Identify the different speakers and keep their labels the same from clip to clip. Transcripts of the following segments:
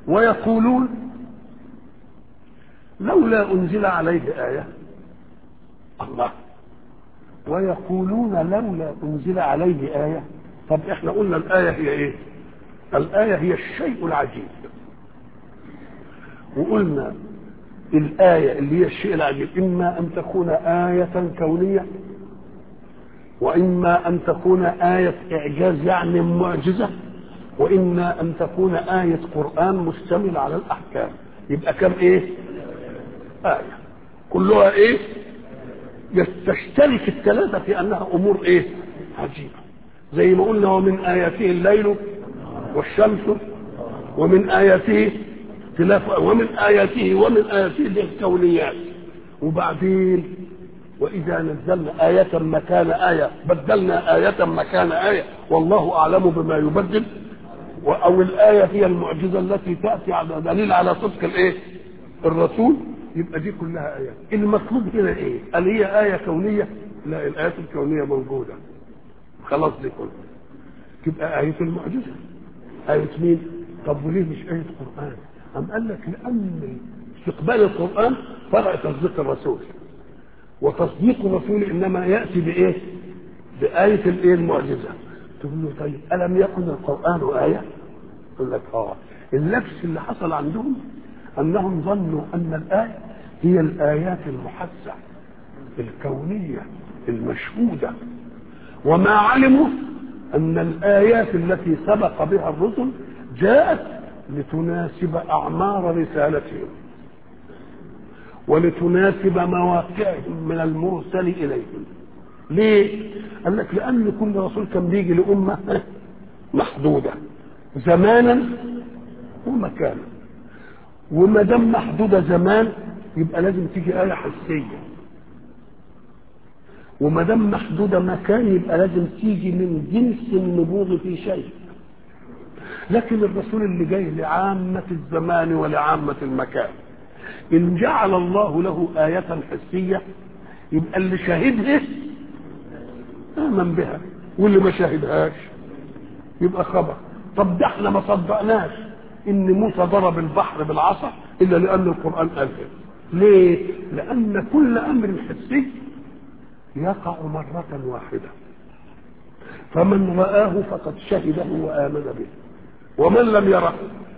Speaker 1: ويقولون لولا أنزل عليه آية الله ويقولون لولا أنزل عليه آية طب احنا قلنا الآية هي ايه الآية هي الشيء العجيب وقلنا الآية اللي هي الشيء العجيب إما أن تكون آية كونية وإما أن تكون آية إعجاز يعني معجزة وإما أن تكون آية قرآن مشتملة على الأحكام يبقى كم إيه؟ آية كلها إيه؟ تشترك الثلاثة في أنها أمور إيه؟ عجيبة زي ما قلنا ومن آياته الليل والشمس ومن آياته اختلاف ومن آياته ومن آياته الكونيات وبعدين وإذا نزلنا آية مكان آية بدلنا آية مكان آية والله أعلم بما يبدل أو الآية هي المعجزة التي تأتي على دليل على صدق الإيه؟ الرسول يبقى دي كلها آيات المطلوب هنا إيه؟ هل هي آية كونية؟ لا الآيات الكونية موجودة خلاص دي كلها تبقى آية المعجزة آية مين؟ طب وليه مش آية قرآن؟ أم قال لك لأن استقبال القرآن فرع تصديق الرسول وتصديق الرسول إنما يأتي بإيه؟ بآية الإيه المعجزة تقول له طيب ألم يكن القرآن آية؟ يقول لك آه اللبس اللي حصل عندهم أنهم ظنوا أن الآية هي الآيات المحسة الكونية المشهودة وما علموا أن الآيات التي سبق بها الرسل جاءت لتناسب أعمار رسالتهم ولتناسب مواقعهم من المرسل إليهم ليه؟ قال لك لأن كل رسول كان بيجي لأمة محدودة زمانا ومكانا وما دام محدودة زمان يبقى لازم تيجي آية حسية وما دام محدودة مكان يبقى لازم تيجي من جنس النبوغ في شيء لكن الرسول اللي جاي لعامة الزمان ولعامة المكان إن جعل الله له آية حسية يبقى اللي شاهدها آمن بها واللي ما شاهدهاش يبقى خبر طب ده احنا ما صدقناش ان موسى ضرب البحر بالعصا الا لان القران قال كده ليه لان كل امر حسي يقع مره واحده فمن رآه فقد شهده وآمن به ومن لم يره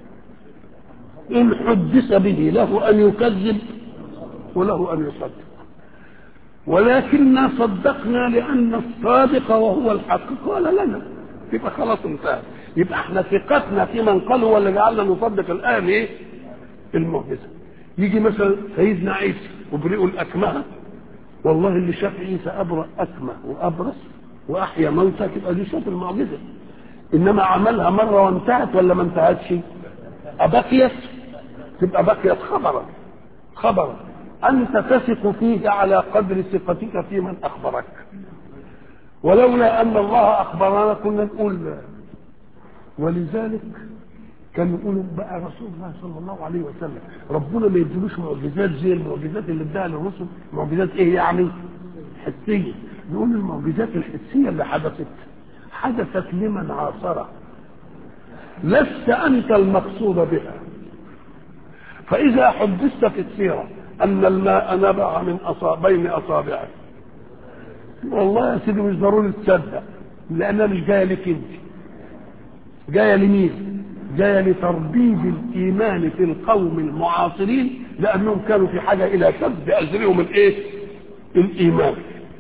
Speaker 1: إن حدث به له أن يكذب وله أن يصدق ولكننا صدقنا لأن الصادق وهو الحق قال لنا يبقى خلاص انتهى يبقى احنا ثقتنا في من قال هو اللي جعلنا نصدق الآن ايه؟ المعجزة يجي مثلا سيدنا عيسى وبرئوا الأكمه والله اللي شاف عيسى أبرأ أكمه وأبرص وأحيا موتى تبقى دي شاف المعجزة إنما عملها مرة وانتهت ولا ما انتهتش؟ أبقيت تبقى بقيت خبرا خبرا أنت تثق فيه على قدر ثقتك في من أخبرك ولولا أن الله أخبرنا كنا نقول لا ولذلك كان يقولوا بقى رسول الله صلى الله عليه وسلم ربنا ما يديلوش معجزات زي المعجزات اللي اداها للرسل معجزات ايه يعني حسيه يقول المعجزات الحسيه اللي حدثت حدثت لمن عاصره لست انت المقصود بها فاذا حدثت في السيره ان الماء نبع من أصاب بين اصابعك والله يا سيدي مش ضروري تصدق لانها مش جايه لك انت جايه لمين جايه لتربيب الايمان في القوم المعاصرين لانهم كانوا في حاجه الى شد اجرهم الايه الايمان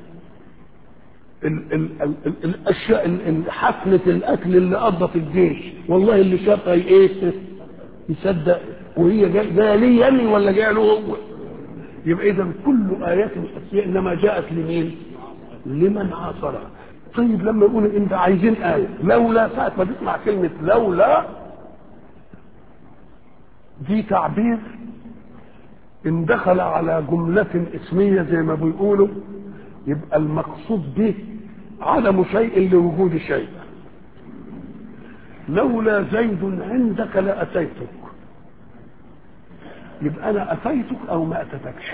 Speaker 1: ال ال ال ال الاشياء ال- حفله الاكل اللي قضى في الجيش والله اللي شافها ايه يصدق وهي جايه جايه لي يعني ولا جايه له هو يبقى اذا كل ايات حسيه انما جاءت لمين لمن عاصرها طيب لما يقول انت عايزين ايه لولا ساعه ما تسمع كلمه لولا دي تعبير ان دخل على جمله اسميه زي ما بيقولوا يبقى المقصود به عدم شيء لوجود شيء لولا زيد عندك لاتيتك يبقى انا اتيتك او ما اتتكش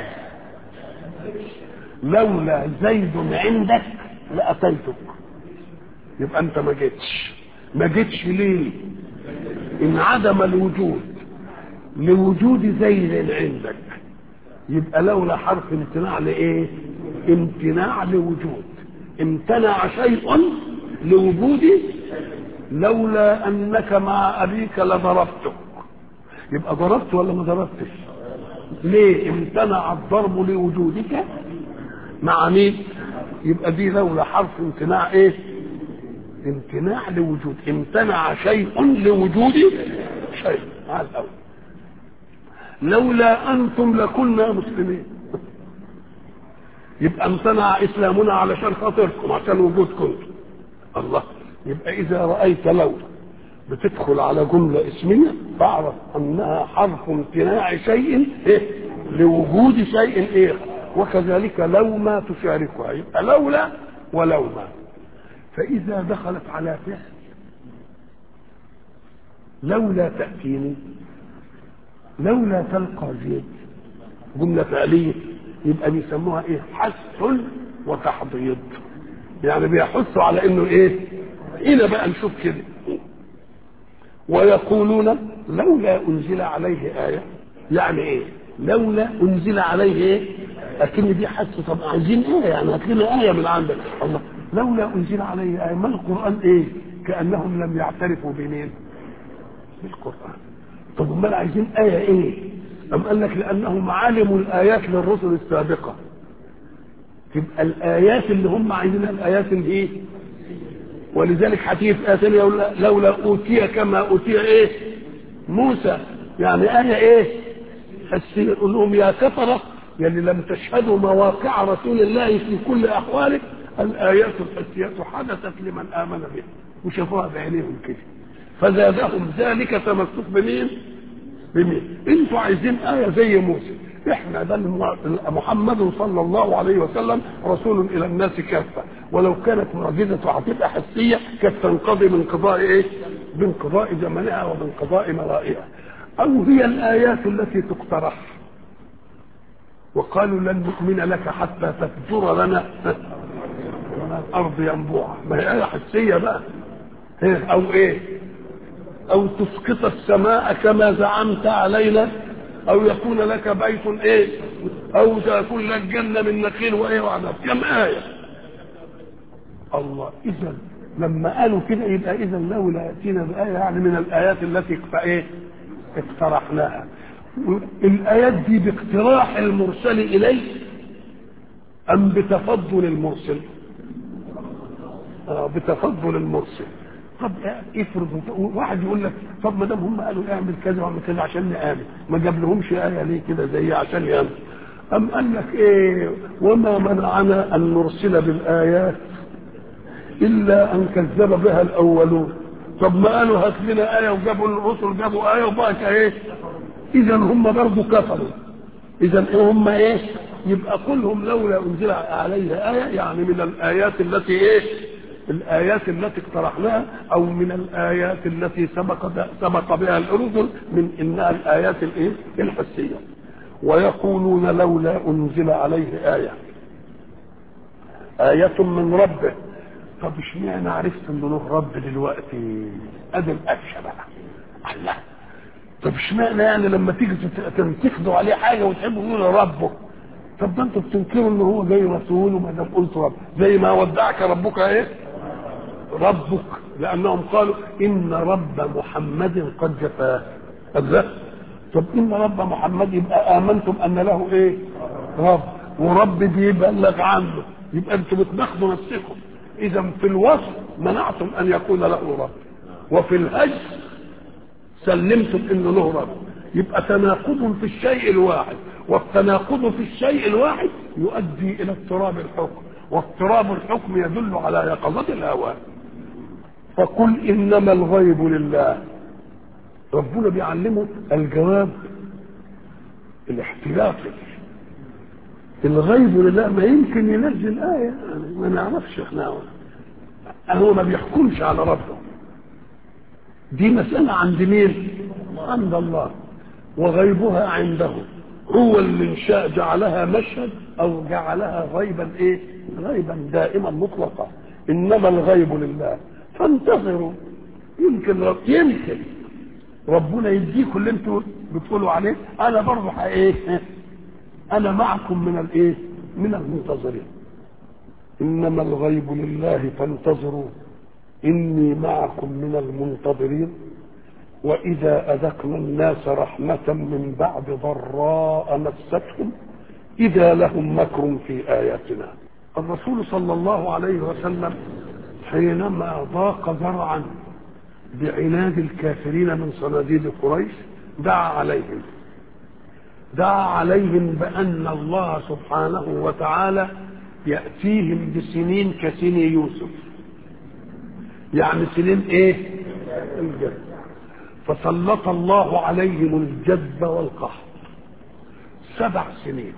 Speaker 1: لولا زيد عندك لاتيتك يبقى انت ما جيتش ما جيتش ليه ان عدم الوجود لوجود زيد عندك يبقى لولا حرف امتناع لايه امتناع لوجود امتنع شيء لوجود لولا انك مع ابيك لضربتك يبقى ضربت ولا ما ضربتش ليه امتنع الضرب لوجودك مع مين يبقى دي لولا حرف امتناع ايه امتناع لوجود امتنع شيء لوجود شيء على الاول لولا انتم لكنا مسلمين يبقى امتنع اسلامنا علشان خاطركم عشان وجودكم الله يبقى اذا رايت لولا بتدخل على جملة اسمية فاعرف انها حرف امتناع شيء إيه؟ لوجود شيء ايه وكذلك لو ما تشاركها يبقى لولا ولو ما فاذا دخلت على فعل لولا تأتيني لولا تلقى زيد جملة فعلية يبقى بيسموها ايه حث وتحضيض يعني بيحثوا على انه ايه هنا بقى نشوف كده ويقولون لولا انزل عليه ايه يعني ايه لولا انزل عليه ايه لكن دي حث طب عايزين ايه يعني هات لنا ايه من عندك الله لولا انزل عليه ايه ما القران ايه كانهم لم يعترفوا بمين بالقران طب امال عايزين ايه ايه أم قال لك لأنهم علموا الآيات للرسل السابقة تبقى الآيات اللي هم عايزينها الآيات اللي إيه ولذلك هتيجي في آية ثانية لولا أوتي كما أوتي إيه موسى يعني آية إيه حسين يقول لهم يا كفرة يلي لم تشهدوا مواقع رسول الله في كل أحواله الآيات الحسية حدثت لمن آمن به وشافوها بعينيهم كده فزادهم ذلك تمسك بمين؟ بمين؟ انتوا عايزين آية زي موسى احنا ده محمد صلى الله عليه وسلم رسول الى الناس كافه ولو كانت معجزته هتبقى حسيه كانت تنقضي من قضاء ايه؟ بانقضاء زمنها وبانقضاء مرائها او هي الايات التي تقترح وقالوا لن نؤمن لك حتى تفجر لنا من الارض ينبوعا ما هي ايه حسيه بقى او ايه؟ او تسقط السماء كما زعمت علينا او يكون لك بيت ايه او تكون لك جنه من نخيل وايه وعنب كم ايه الله اذا لما قالوا كده يبقى اذا لولا ياتينا بايه يعني من الايات التي ايه اقترحناها الايات دي باقتراح المرسل اليه ام بتفضل المرسل آه بتفضل المرسل طب افرض واحد يقول لك طب ما دام هم قالوا اعمل كذا واعمل كذا عشان نآمن ما جاب لهمش آية ليه كده زي عشان يآمن أم قال لك إيه وما منعنا أن نرسل بالآيات إلا أن كذب بها الأولون طب ما قالوا هات لنا آية وجابوا الرسل جابوا آية وبقى إيه إذا هم برضه كفروا إذا هم إيه يبقى كلهم لولا أنزل عليه آية يعني من الآيات التي إيه الآيات التي اقترحناها أو من الآيات التي سبق سبق بها الرسل من إنها الآيات الإيه؟ الحسية ويقولون لولا أنزل عليه آية آية من ربه طب اشمعنى عرفت إن له رب دلوقتي؟ أدي الأكشة بقى الله طب اشمعنى يعني لما تيجي تنتقدوا عليه حاجة وتحبوا تقولوا ربه طب ده انتوا بتنكروا ان هو جاي رسول وما دام قلت رب زي ما ودعك ربك ايه؟ ربك لانهم قالوا ان رب محمد قد جفاه الله طب ان رب محمد يبقى امنتم ان له ايه رب ورب بيبلغ عنه يبقى انتم بتناقضوا نفسكم اذا في الوصف منعتم ان يكون له رب وفي الهجر سلمتم انه له رب يبقى تناقض في الشيء الواحد والتناقض في الشيء الواحد يؤدي الى اضطراب الحكم واضطراب الحكم يدل على يقظة الهوى فقل انما الغيب لله ربنا بيعلمه الجواب الاحتياطي الغيب لله ما يمكن ينزل آية يعني ما نعرفش احنا هو ما بيحكمش على ربه دي مسألة عند مين؟ عند الله وغيبها عنده هو اللي شاء جعلها مشهد او جعلها غيبا ايه؟ غيبا دائما مطلقا انما الغيب لله فانتظروا يمكن رب يمكن ربنا يديكم اللي انتوا بتقولوا عليه انا برضه ايه انا معكم من الايه من المنتظرين انما الغيب لله فانتظروا اني معكم من المنتظرين واذا اذقنا الناس رحمه من بعد ضراء مستهم اذا لهم مكر في اياتنا الرسول صلى الله عليه وسلم حينما ضاق ذرعا بعناد الكافرين من صناديد قريش دعا عليهم دعا عليهم بأن الله سبحانه وتعالى يأتيهم بسنين كسن يوسف يعني سنين ايه الجد فسلط الله عليهم الجد والقحط سبع سنين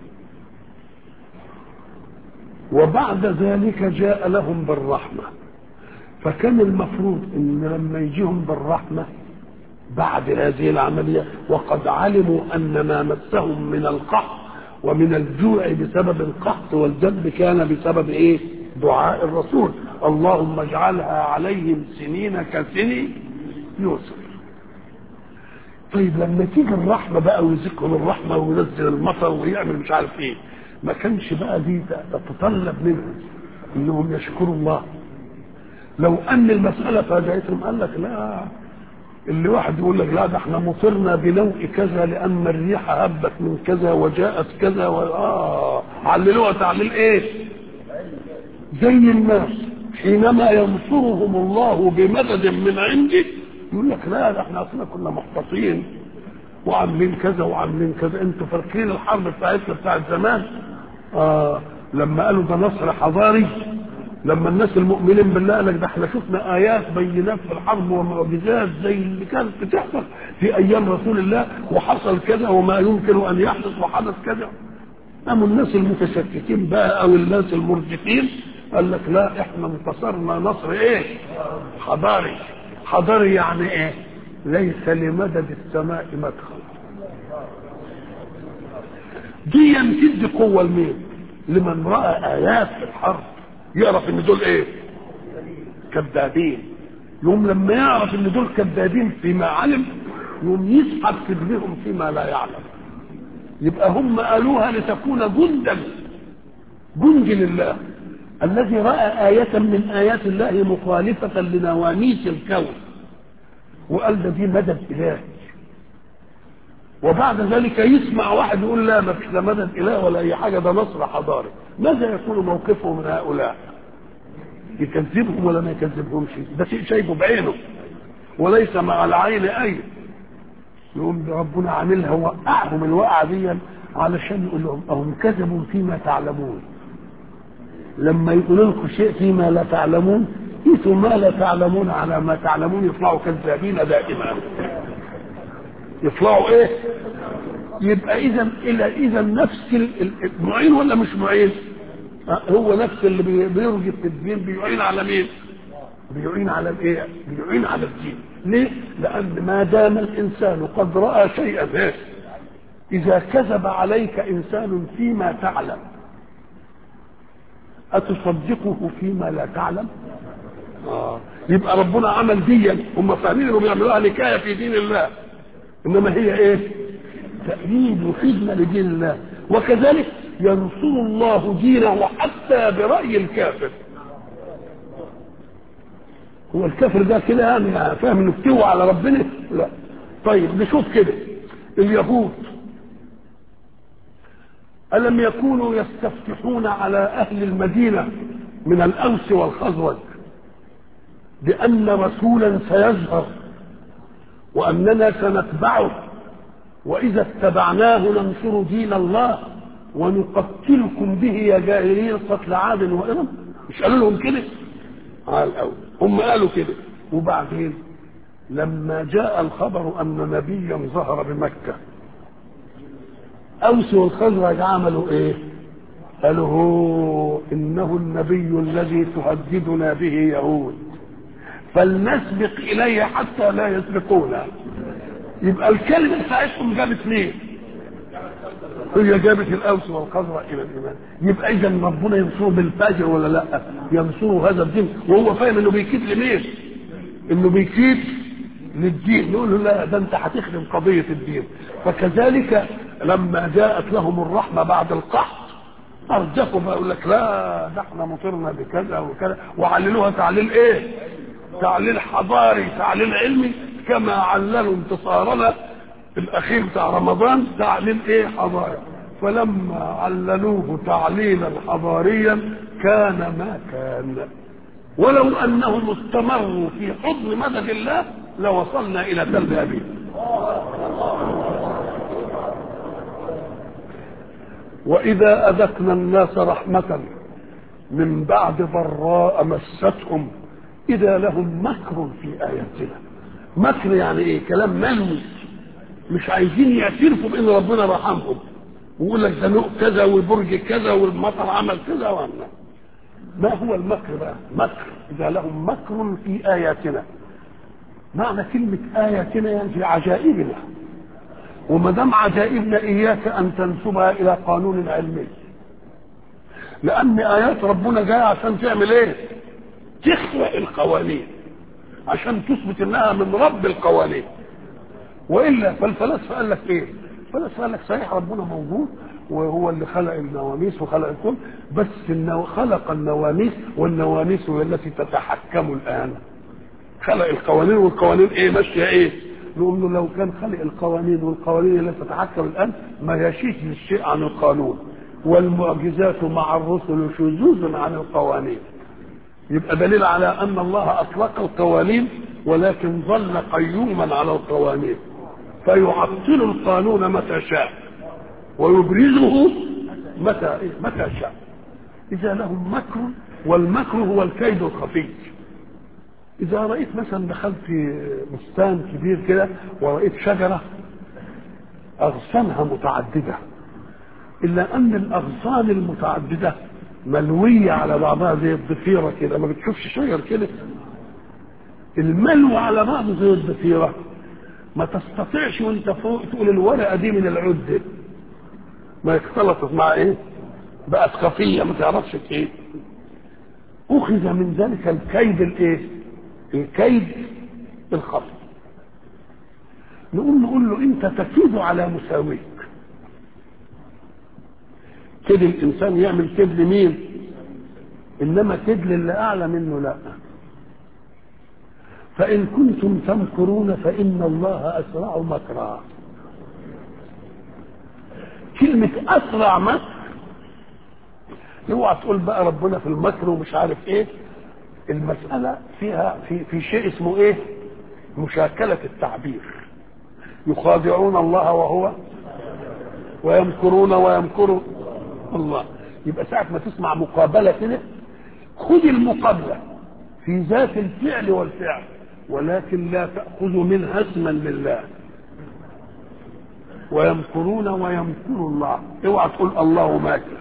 Speaker 1: وبعد ذلك جاء لهم بالرحمه فكان المفروض ان لما يجيهم بالرحمه بعد هذه العمليه وقد علموا ان ما مسهم من القحط ومن الجوع بسبب القحط والجد كان بسبب ايه؟ دعاء الرسول اللهم اجعلها عليهم سنين كسن يوسف طيب لما تيجي الرحمه بقى ويزكهم الرحمه وينزل المطر ويعمل مش عارف ايه ما كانش بقى دي تتطلب منهم انهم يشكروا الله لو ان المساله فاجأتهم قال لك لا اللي واحد يقول لك لا ده احنا مطرنا بنوء كذا لان الريح هبت من كذا وجاءت كذا و... اه عللوها تعليل ايه؟ زي الناس حينما ينصرهم الله بمدد من عنده يقول لك لا ده احنا اصلا كنا محبطين وعاملين كذا وعاملين كذا انتوا فاكرين الحرب بتاعتنا بتاعت زمان اه لما قالوا ده نصر حضاري لما الناس المؤمنين بالله قال لك ده احنا شفنا ايات بينات في الحرب ومعجزات زي اللي كانت بتحصل في ايام رسول الله وحصل كذا وما يمكن ان يحدث وحدث كذا قاموا الناس المتشككين بقى او الناس المرجفين قال لك لا احنا انتصرنا نصر ايه حضاري حضاري يعني ايه ليس لمدد السماء مدخل دي تدي قوة لمين لمن رأى آيات في الحرب يعرف ان دول ايه كذابين يوم لما يعرف ان دول كذابين فيما علم يوم يسحب كذبهم فيما لا يعلم يبقى هم قالوها لتكون جندا جند لله الذي راى آية من آيات الله مخالفة لنواميس الكون وقال ده دي مدد إلهي وبعد ذلك يسمع واحد يقول لا ما فيش لا مدد اله ولا اي حاجه ده نصر حضاري ماذا يكون موقفه من هؤلاء يكذبهم ولا ما يكذبهمش ده شيء شايفه بعينه وليس مع العين اي يقوم ربنا عاملها وقعهم الوقعه دي علشان يقول لهم اهم كذبوا فيما تعلمون لما يقولوا لكم شيء فيما لا تعلمون قيسوا ما لا تعلمون على ما تعلمون يطلعوا كذابين دائما يطلعوا ايه يبقى اذا الى اذا نفس المعين ولا مش معين هو نفس اللي بيرجف في الدين بيعين على مين بيعين على الايه بيعين على الدين ليه لان ما دام الانسان قد راى شيئا إيه؟ اذا كذب عليك انسان فيما تعلم اتصدقه فيما لا تعلم آه. يبقى ربنا عمل ديا هم فاهمين انهم بيعملوها نكايه في دين الله انما هي ايه تأييد وخدمة لدين الله وكذلك ينصر الله دينه حتى برأي الكافر هو الكافر ده كده يعني فاهم انه بتوعى على ربنا لا طيب نشوف كده اليهود ألم يكونوا يستفتحون على أهل المدينة من الأوس والخزرج بأن رسولا سيظهر وأننا سنتبعه وإذا اتبعناه ننصر دين الله ونقتلكم به يا جاهلين قتل عاد وإرم مش قالوا لهم كده على الأول هم قالوا كده وبعدين لما جاء الخبر أن نبيا ظهر بمكة أوس والخزرج عملوا إيه؟ قالوا هو إنه النبي الذي تهددنا به يهود فلنسبق إليه حتى لا يسبقونا يبقى الكلمة بتاعتهم جابت ليه؟ هي جابت الأوس والخزرج إلى الإيمان يبقى إذا ربنا ينصره بالفجر ولا لا؟ ينصره هذا الدين وهو فاهم إنه بيكيد لمين؟ إنه بيكيد للدين يقول له لا ده انت هتخدم قضيه الدين فكذلك لما جاءت لهم الرحمه بعد القحط ارجفوا بقى يقول لك لا ده احنا مطرنا بكذا وكذا وعللوها تعليل ايه؟ تعليل حضاري تعليل علمي كما عللوا انتصارنا الاخير بتاع رمضان تعليل ايه حضاري فلما عللوه تعليلا حضاريا كان ما كان ولو انهم استمروا في حضن مدد الله لوصلنا الى تل ابيب واذا اذقنا الناس رحمه من بعد ضراء مستهم اذا لهم مكر في اياتنا مكر يعني ايه كلام ملوي مش عايزين يعترفوا بان ربنا رحمهم ويقول لك ده نوع كذا والبرج كذا والمطر عمل كذا ولا ما هو المكر بقى مكر اذا لهم مكر في اياتنا معنى كلمة آياتنا يعني في عجائبنا وما دام عجائبنا إياك أن تنسبها إلى قانون علمي لأن آيات ربنا جاية عشان تعمل إيه؟ تخلق القوانين عشان تثبت إنها من رب القوانين وإلا فالفلاسفة قال لك إيه؟ الفلاسفة قال لك صحيح ربنا موجود وهو اللي خلق النواميس وخلق الكون بس النو... خلق النواميس والنواميس هي التي تتحكم الآن خلق القوانين والقوانين ايه ماشيه ايه نقول له لو كان خلق القوانين والقوانين التي تتحكم الان ما يشيش الشيء عن القانون والمعجزات مع الرسل شذوذ عن القوانين يبقى دليل على ان الله اطلق القوانين ولكن ظل قيوما على القوانين فيعطل القانون متى شاء ويبرزه متى إيه؟ متى شاء اذا لهم مكر والمكر هو الكيد الخفي إذا رأيت مثلا دخلت في بستان كبير كده ورأيت شجرة أغصانها متعددة إلا أن الأغصان المتعددة ملوية على بعضها زي الضفيرة كده ما بتشوفش شجر كده الملو على بعضه زي الضفيرة ما تستطيعش وانت فوق تقول الورقة دي من العد ما اختلطت مع ايه بقت خفية ما تعرفش ايه أخذ من ذلك الكيد الايه الكيد الخفي نقول نقول له انت تكيد على مساويك كده الانسان يعمل كيد لمين انما كيد للي اعلى منه لا فان كنتم تمكرون فان الله اسرع مكرا كلمة اسرع مكر اوعى تقول بقى ربنا في المكر ومش عارف ايه المسألة فيها في في شيء اسمه ايه؟ مشاكلة التعبير. يخادعون الله وهو ويمكرون ويمكر الله. يبقى ساعة ما تسمع مقابلة كده خذ المقابلة في ذات الفعل والفعل ولكن لا تأخذ منها اسما لله. ويمكرون ويمكر الله، اوعى تقول الله ماكر.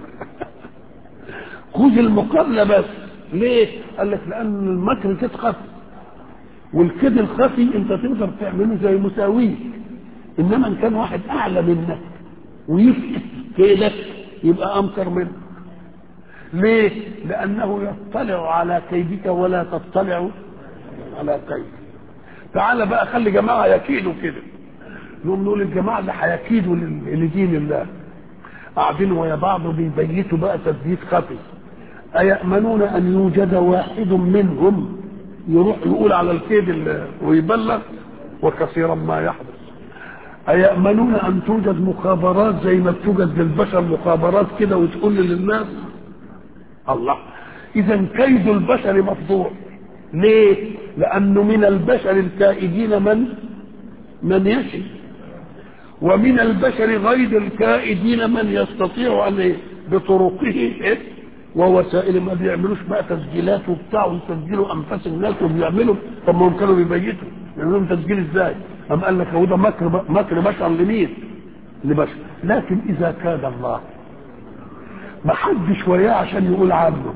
Speaker 1: خذ المقابلة بس ليه؟ قال لك لأن المكر كده خفي والكيد الخفي أنت تقدر تعمله زي مساويك إنما إن كان واحد أعلى منك ويفقد كيدك يبقى أمكر منه ليه؟ لأنه يطلع على كيدك ولا تطلع على كيدك تعال بقى خلي جماعة يكيدوا كده نقوم نقول الجماعة اللي هيكيدوا لدين الله قاعدين ويا بعض بيبيتوا بقى تثبيت خفي أيأمنون أن يوجد واحد منهم يروح يقول على الكيد ويبلغ وكثيرا ما يحدث أيأمنون أن توجد مخابرات زي ما توجد للبشر مخابرات كده وتقول للناس الله إذا كيد البشر مفضوح ليه؟ لأنه من البشر الكائدين من من يشي ومن البشر غير الكائدين من يستطيع أن إيه؟ بطرقه إيه؟ ووسائل ما بيعملوش بقى تسجيلات وبتاع ويسجلوا انفاس الناس وبيعملوا طب ما هم كانوا بيبيتوا يعملوا تسجيل ازاي؟ قام قال لك هو ده مكر مكر بشر لمين؟ لبشر لكن اذا كاد الله ما حدش وياه عشان يقول عنه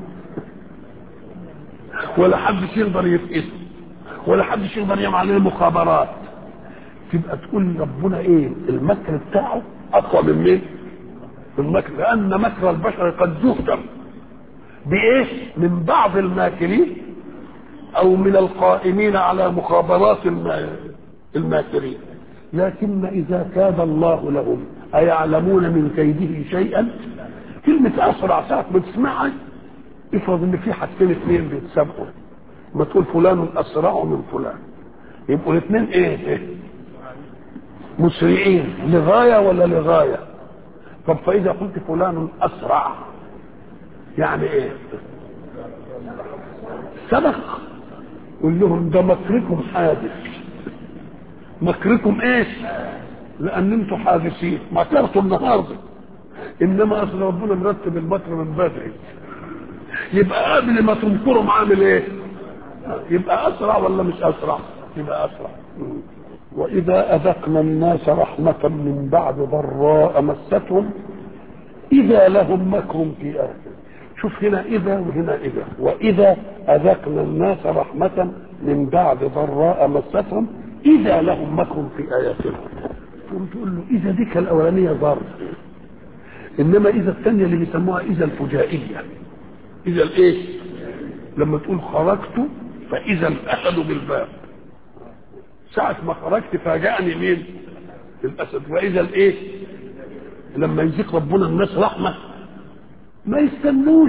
Speaker 1: ولا حدش يقدر يفقده ولا حدش يقدر يعمل عليه مخابرات تبقى تقول ربنا ايه المكر بتاعه اقوى من مين؟ من مكر لان مكر البشر قد يهدم بايه من بعض الماكرين او من القائمين على مخابرات الماكرين لكن إذا كاد الله لهم أيعلمون من كيده شيئا كلمة أسرع ساعة ما تسمعها افرض إن في حاجتين اثنين بيتسابقوا ما تقول فلان أسرع من فلان يبقوا الاثنين إيه, إيه؟ مسرعين لغاية ولا لغاية طب فإذا قلت فلان أسرع يعني إيه سبق قل لهم ده مكركم حادث مكركم ايش لان انتم حادثين مكرتوا النهارده انما اصل ربنا مرتب المكر من بدري يبقى قبل ما تنكروا عامل ايه يبقى اسرع ولا مش اسرع يبقى اسرع واذا اذقنا الناس رحمه من بعد ضراء مستهم اذا لهم مكر في اهله شوف هنا اذا وهنا اذا واذا اذقنا الناس رحمه من بعد ضراء مستهم اذا لهم مكر في اياتنا تقوم تقول له اذا ديك الاولانيه ضر انما اذا الثانيه اللي بيسموها اذا الفجائيه اذا الايه لما تقول خرجت فاذا الاسد بالباب ساعة ما خرجت فاجأني مين؟ الأسد وإذا الإيه؟ لما يزيق ربنا الناس رحمة ما يستنوش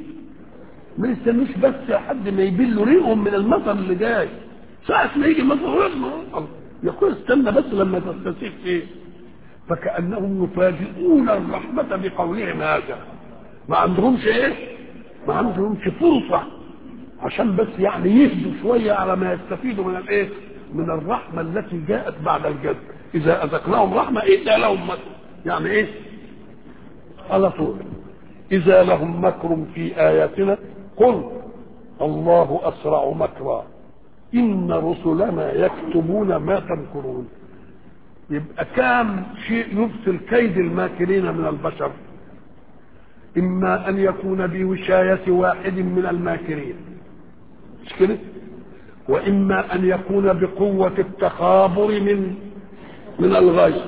Speaker 1: ما يستنوش بس حد ما يبلوا ريقهم من المطر اللي جاي ساعة ما يجي مطر يقول استنى بس لما تستسيق فيه فكأنهم يفاجئون الرحمة بقولهم هذا ما عندهمش ايه؟ ما عندهمش فرصة عشان بس يعني يهدوا شوية على ما يستفيدوا من الايه؟ من الرحمة التي جاءت بعد الجد إذا أذقناهم رحمة إذا لهم مكر يعني إيه؟ على طول إذا لهم مكر في آياتنا قل الله أسرع مكرا إن رسلنا يكتبون ما تمكرون يبقى كام شيء يبطل كيد الماكرين من البشر إما أن يكون بوشاية واحد من الماكرين مش كده؟ وإما أن يكون بقوة التخابر من من الغيظ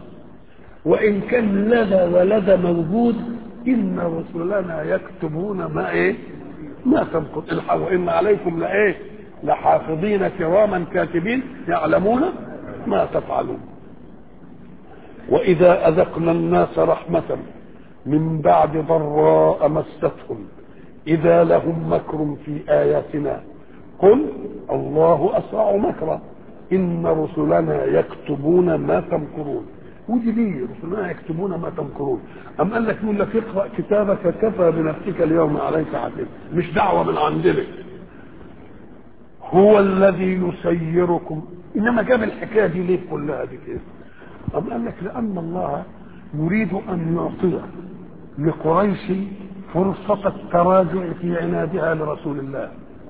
Speaker 1: وإن كان لدى ولدى موجود إن رسلنا يكتبون ما إيه ما تنقض وإن عليكم لإيه لحافظين كراما كاتبين يعلمون ما تفعلون وإذا أذقنا الناس رحمة من بعد ضراء مستهم إذا لهم مكر في آياتنا قل الله أسرع مكرا إن رسلنا يكتبون ما تمكرون ودي ليه رسلنا يكتبون ما تمكرون أم قال لك يقول لك اقرأ كتابك كفى بنفسك اليوم عليك حسيب مش دعوة من عندنا هو الذي يسيركم إنما جاب الحكاية دي ليه كلها دي كده أم قال لك لأن الله يريد أن يعطي لقريش فرصة التراجع في عنادها لرسول الله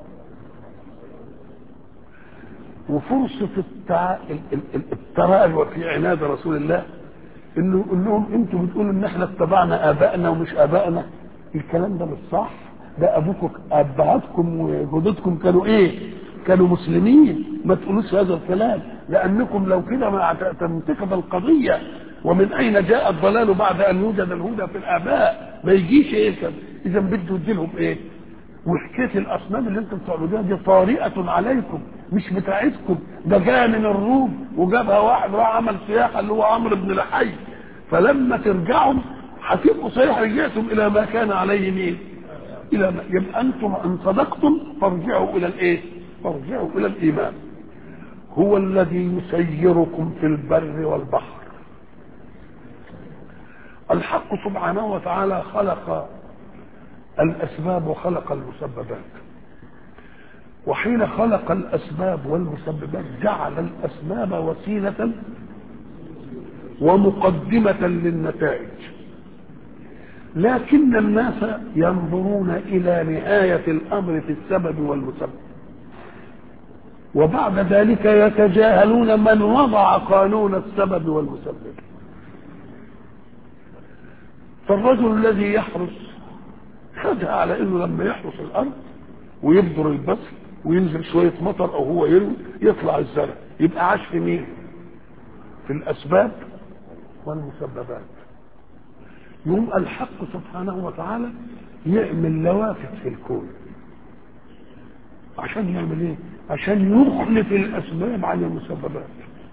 Speaker 1: وفرصة التع... التراجع في عناد رسول الله انه يقول لهم انتوا بتقولوا ان احنا اتبعنا ابائنا ومش ابائنا الكلام ده مش صح ده ابوكم ابهاتكم وجدودكم كانوا ايه؟ كانوا مسلمين ما تقولوش هذا الكلام لانكم لو كده ما تنتقد القضيه ومن اين جاء الضلال بعد ان يوجد الهدى في الاباء ما يجيش ايه كده اذا بده يديلهم ايه؟ وحكايه الاصنام اللي انتم بتعبدوها دي طارئه عليكم مش بتاعتكم ده جاء من الروم وجابها واحد راح عمل سياحه اللي هو عمرو بن لحي فلما ترجعوا هتبقوا صحيح رجعتم الى ما كان عليه مين؟ الى ما يبقى انتم ان صدقتم فارجعوا الى الايه؟ فارجعوا الى الايمان هو الذي يسيركم في البر والبحر الحق سبحانه وتعالى خلق الاسباب وخلق المسببات وحين خلق الاسباب والمسببات جعل الاسباب وسيله ومقدمه للنتائج لكن الناس ينظرون الى نهايه الامر في السبب والمسبب وبعد ذلك يتجاهلون من وضع قانون السبب والمسبب فالرجل الذي يحرس خدها على انه لما يحرس الارض ويبذر البذر وينزل شويه مطر او هو يروي يطلع الزرع يبقى عاش في مين؟ في الاسباب والمسببات يوم الحق سبحانه وتعالى يعمل لوافت في الكون عشان يعمل ايه؟ عشان يخلف الاسباب عن المسببات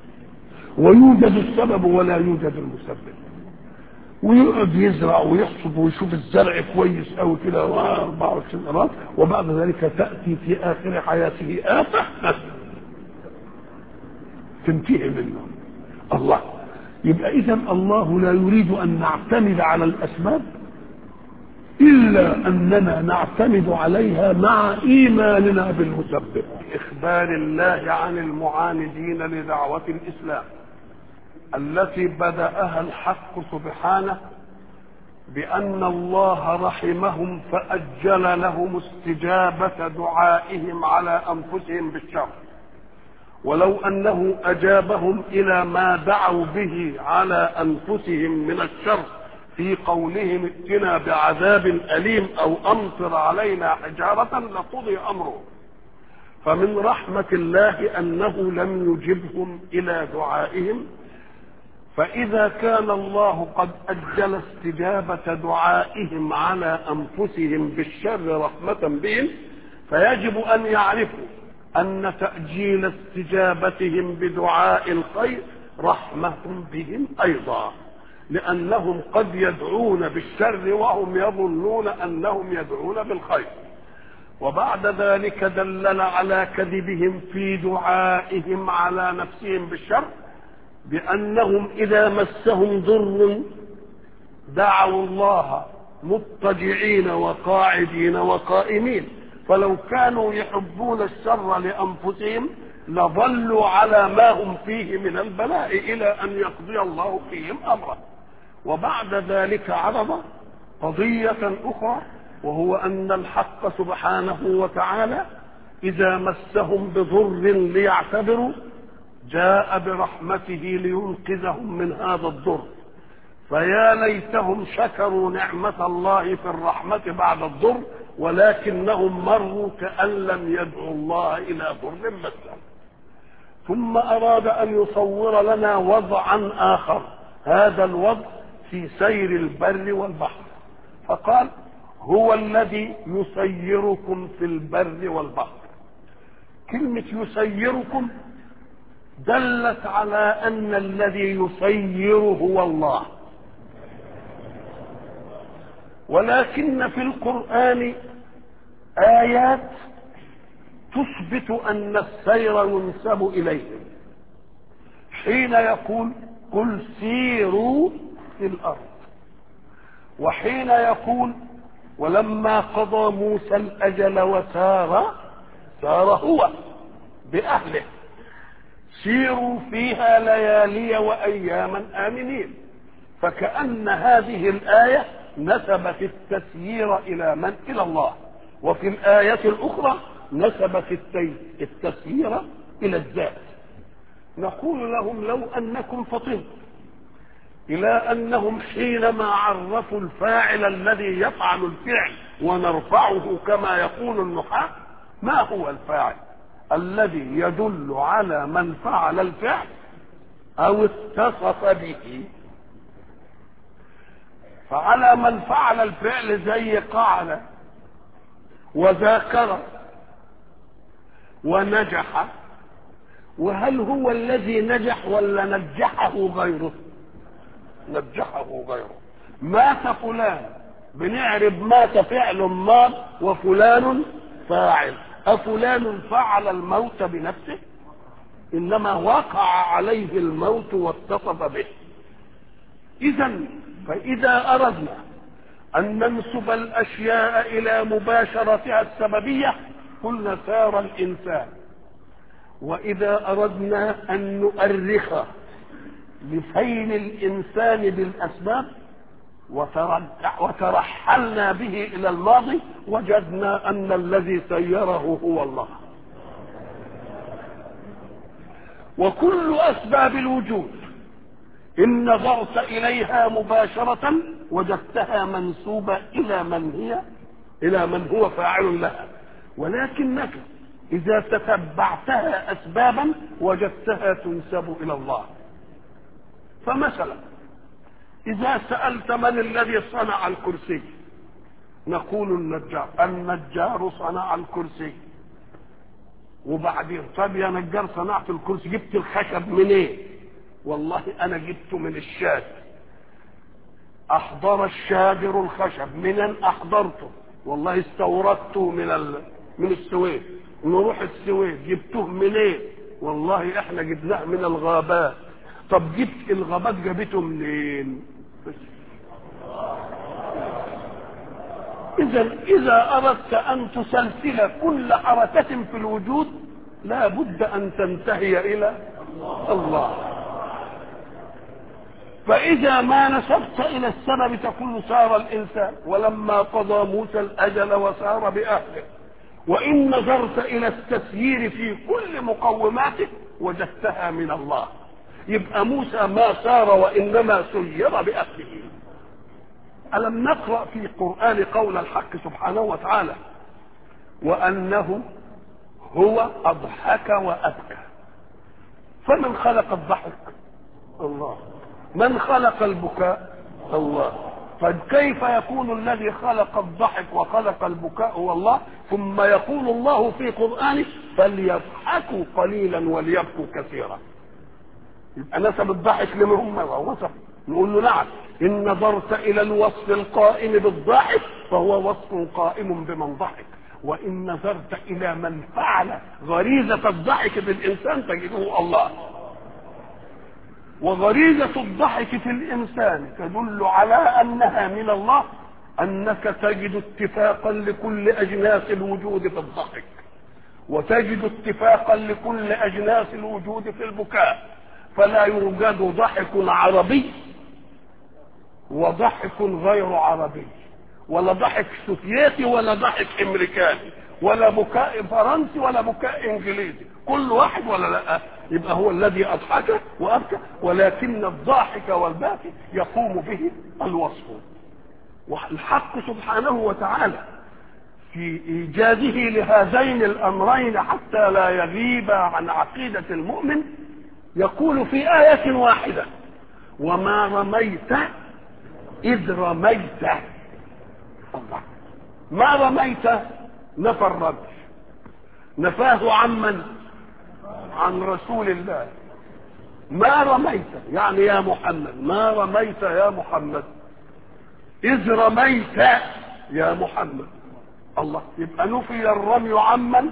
Speaker 1: ويوجد السبب ولا يوجد المسبب ويقعد يزرع ويحصد ويشوف الزرع كويس قوي كده 24 قرات وبعد ذلك تاتي في اخر حياته افه تنتهي منه الله يبقى اذا الله لا يريد ان نعتمد على الاسباب الا اننا نعتمد عليها مع ايماننا بالمسبب اخبار الله عن المعاندين لدعوه الاسلام التي بداها الحق سبحانه بان الله رحمهم فاجل لهم استجابه دعائهم على انفسهم بالشر ولو انه اجابهم الى ما دعوا به على انفسهم من الشر في قولهم ائتنا بعذاب اليم او امطر علينا حجاره لقضي امره فمن رحمه الله انه لم يجبهم الى دعائهم فإذا كان الله قد أجل استجابة دعائهم على أنفسهم بالشر رحمة بهم فيجب أن يعرفوا أن تأجيل استجابتهم بدعاء الخير رحمة بهم أيضا لأنهم قد يدعون بالشر وهم يظنون أنهم يدعون بالخير وبعد ذلك دلل على كذبهم في دعائهم على نفسهم بالشر بأنهم إذا مسهم ضر دعوا الله مضطجعين وقاعدين وقائمين فلو كانوا يحبون الشر لأنفسهم لظلوا على ما هم فيه من البلاء إلى أن يقضي الله فيهم أمره وبعد ذلك عرض قضية أخرى وهو أن الحق سبحانه وتعالى إذا مسهم بضر ليعتبروا جاء برحمته لينقذهم من هذا الضر فيا ليتهم شكروا نعمة الله في الرحمة بعد الضر ولكنهم مروا كأن لم يدعوا الله إلى ضر مثلا ثم أراد أن يصور لنا وضعا آخر هذا الوضع في سير البر والبحر فقال هو الذي يسيركم في البر والبحر كلمة يسيركم دلت على ان الذي يسير هو الله ولكن في القران ايات تثبت ان السير ينسب اليه حين يقول قل سيروا في الارض وحين يقول ولما قضى موسى الاجل وسار سار هو باهله سيروا فيها ليالي واياما امنين فكان هذه الايه نسبت التسيير الى من الى الله وفي الايه الاخرى نسبت التسيير الى الذات نقول لهم لو انكم فطنتم الى انهم حينما عرفوا الفاعل الذي يفعل الفعل ونرفعه كما يقول النحاة ما هو الفاعل الذي يدل على من فعل الفعل او اتصف به فعلى من فعل الفعل زي قعد وذاكر ونجح وهل هو الذي نجح ولا نجحه غيره نجحه غيره مات فلان بنعرف مات فعل ماض وفلان فاعل أفلان فعل الموت بنفسه إنما وقع عليه الموت واتصف به إذا فإذا أردنا أن ننسب الأشياء إلى مباشرتها السببية قلنا سار الإنسان وإذا أردنا أن نؤرخ لفين الإنسان بالأسباب وترحلنا به الى الماضي وجدنا ان الذي سيره هو الله وكل اسباب الوجود ان نظرت اليها مباشره وجدتها منسوبه الى من هي الى من هو فاعل لها ولكنك اذا تتبعتها اسبابا وجدتها تنسب الى الله فمثلا إذا سألت من الذي صنع الكرسي نقول النجار النجار صنع الكرسي وبعدين طب يا نجار صنعت الكرسي جبت الخشب منين إيه؟ والله انا جبت من الشاة احضر الشاجر الخشب من احضرته والله استوردته من ال... من السويد نروح السويد جبته منين إيه؟ والله احنا جبناه من الغابات طب جبت الغابات جابته منين اذا اذا اردت ان تسلسل كل حركه في الوجود لا بد ان تنتهي الى الله فاذا ما نسبت الى السبب تقول سار الانسان ولما قضى موسى الاجل وسار باهله وان نظرت الى التسيير في كل مقوماته وجدتها من الله يبقى موسى ما سار وانما سير باهله الم نقرا في القران قول الحق سبحانه وتعالى وانه هو اضحك وابكى فمن خلق الضحك الله من خلق البكاء الله طيب كيف يكون الذي خلق الضحك وخلق البكاء هو الله ثم يقول الله في قرآنه فليضحكوا قليلا وليبكوا كثيرا يبقى نسب الضحك لمن هم وصف نقول له نعم إن نظرت إلى الوصف القائم بالضحك فهو وصف قائم بمن ضحك وإن نظرت إلى من فعل غريزة الضحك بالإنسان تجده الله وغريزة الضحك في الإنسان تدل على أنها من الله أنك تجد اتفاقا لكل أجناس الوجود في الضحك وتجد اتفاقا لكل أجناس الوجود في البكاء فلا يوجد ضحك عربي وضحك غير عربي ولا ضحك سوفيتي ولا ضحك امريكاني ولا بكاء فرنسي ولا بكاء انجليزي كل واحد ولا لا يبقى هو الذي اضحك وابكى ولكن الضاحك والباكي يقوم به الوصف والحق سبحانه وتعالى في ايجاده لهذين الامرين حتى لا يغيب عن عقيده المؤمن يقول في ايه واحده وما رميت اذ رميت الله ما رميت نفى الرمي نفاه عمن عن رسول الله ما رميت يعني يا محمد ما رميت يا محمد إذ رميت يا محمد الله يبقى نفي الرمي عمن